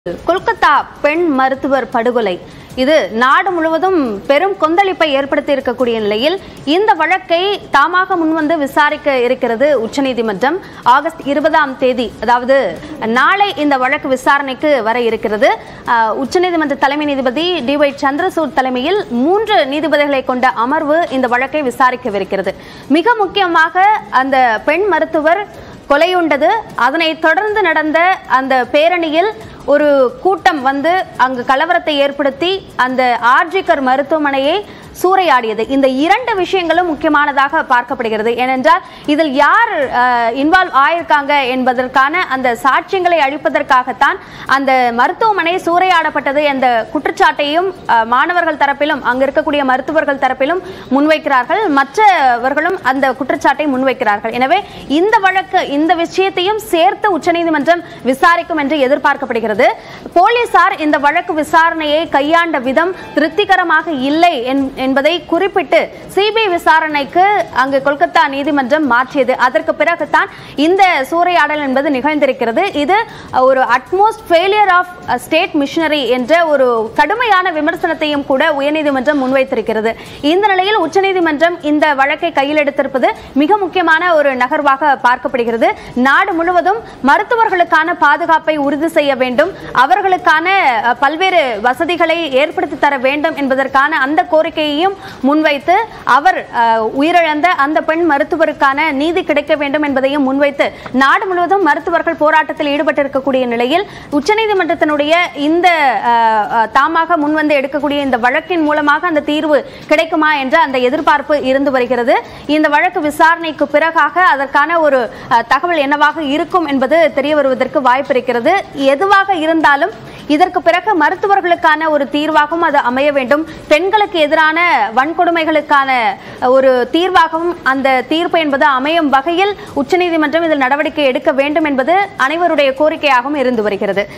கொல்கத்தா பெண் மருத்துவர் படுகொலை இது நாடு முழுவதும் பெரும் கொந்தளிப்பை ஏற்படுத்தி இருக்கக்கூடிய நிலையில் இந்த வழக்கை தாமாக முன்வந்து விசாரிக்க இருக்கிறது உச்சநீதிமன்றம் ஆகஸ்ட் இருபதாம் தேதி அதாவது நாளை இந்த வழக்கு விசாரணைக்கு வர இருக்கிறது அஹ், உச்சநீதிமன்ற தலைமை நீதிபதி டி ஒய் சந்திரசூட் தலைமையில் மூன்று நீதிபதிகளை கொண்ட அமர்வு இந்த வழக்கை விசாரிக்கவிருக்கிறது மிக முக்கியமாக அந்த பெண் மருத்துவர் கொலையுண்டது அதனைத் தொடர்ந்து நடந்த அந்த பேரணியில் ஒரு கூட்டம் வந்து அங்கு கலவரத்தை ஏற்படுத்தி அந்த ஆர்ஜிகர் மருத்துவமனையை சூறையாடியது இந்த இரண்டு விஷயங்களும் முக்கியமானதாக பார்க்கப்படுகிறது ஏனென்றால் இதில் யார் இன்வால்வ் ஆயிருக்காங்க என்பதற்கான அந்த சாட்சியங்களை அழிப்பதற்காகத்தான் அந்த மருத்துவமனை சூறையாடப்பட்டது என்ற குற்றச்சாட்டையும் அஹ், மாணவர்கள் தரப்பிலும் அங்கு இருக்கக்கூடிய மருத்துவர்கள் தரப்பிலும் முன்வைக்கிறார்கள் மற்றவர்களும் அந்த குற்றச்சாட்டை முன்வைக்கிறார்கள் எனவே இந்த வழக்கு இந்த விஷயத்தையும் சேர்த்து உச்சநீதிமன்றம் விசாரிக்கும் என்று எதிர்பார்க்கப்படுகிறது போலீசார் இந்த வழக்கு விசாரணையை கையாண்ட விதம் திருப்திகரமாக இல்லை என்- என்பதை குறிப்பிட்டு சிபிஐ விசாரணைக்கு அங்கு கொல்கத்தா நீதிமன்றம் மாற்றியது அதற்கு பிறகுதான் இந்த சூறையாடல் என்பது நிகழ்ந்திருக்கிறது இது ஒரு utmost failure of state machinery என்ற ஒரு கடுமையான விமர்சனத்தையும் கூட உயர்நீதிமன்றம் முன்வைத்திருக்கிறது இந்த நிலையில் உச்சநீதிமன்றம் இந்த வழக்கை கையில் எடுத்திருப்பது மிக முக்கியமான ஒரு நகர்வாக பார்க்கப்படுகிறது நாடு முழுவதும் மருத்துவர்களுக்கான பாதுகாப்பை உறுதி செய்ய வேண்டும் அவர்களுக்கான அஹ், பல்வேறு வசதிகளை ஏற்படுத்தி தர வேண்டும் என்பதற்கான அந்த கோரிக்கையையும் முன்வைத்து அவர் அஹ், உயிரிழந்த அந்த பெண் மருத்துவருக்கான நீதி கிடைக்க வேண்டும் என்பதையும் முன்வைத்து நாடு முழுவதும் மருத்துவர்கள் போராட்டத்தில் ஈடுபட்டிருக்கக்கூடிய நிலையில் உச்சநீதிமன்றத்தினுடைய இந்த அஹ், அஹ், தாமாக முன்வந்து எடுக்கக்கூடிய இந்த வழக்கின் மூலமாக அந்த தீர்வு கிடைக்குமா என்ற அந்த எதிர்பார்ப்பு இருந்து வருகிறது இந்த வழக்கு விசாரணைக்கு பிறகாக அதற்கான ஒரு அஹ், தகவல் என்னவாக இருக்கும் என்பது தெரிய வருவதற்கு வாய்ப்பு இருக்கிறது எதுவாக இருந்தாலும் இதற்கு பிறகு மருத்துவர்களுக்கான ஒரு தீர்வாகவும் அது அமைய வேண்டும் பெண்களுக்கு எதிரான வன்கொடுமைகளுக்கான ஒரு தீர்வாகவும் அந்த தீர்ப்பு என்பது அமையும் வகையில் உச்சநீதிமன்றம் இதில் நடவடிக்கை எடுக்க வேண்டும் என்பது அனைவருடைய கோரிக்கையாகவும் இருந்து வருகிறது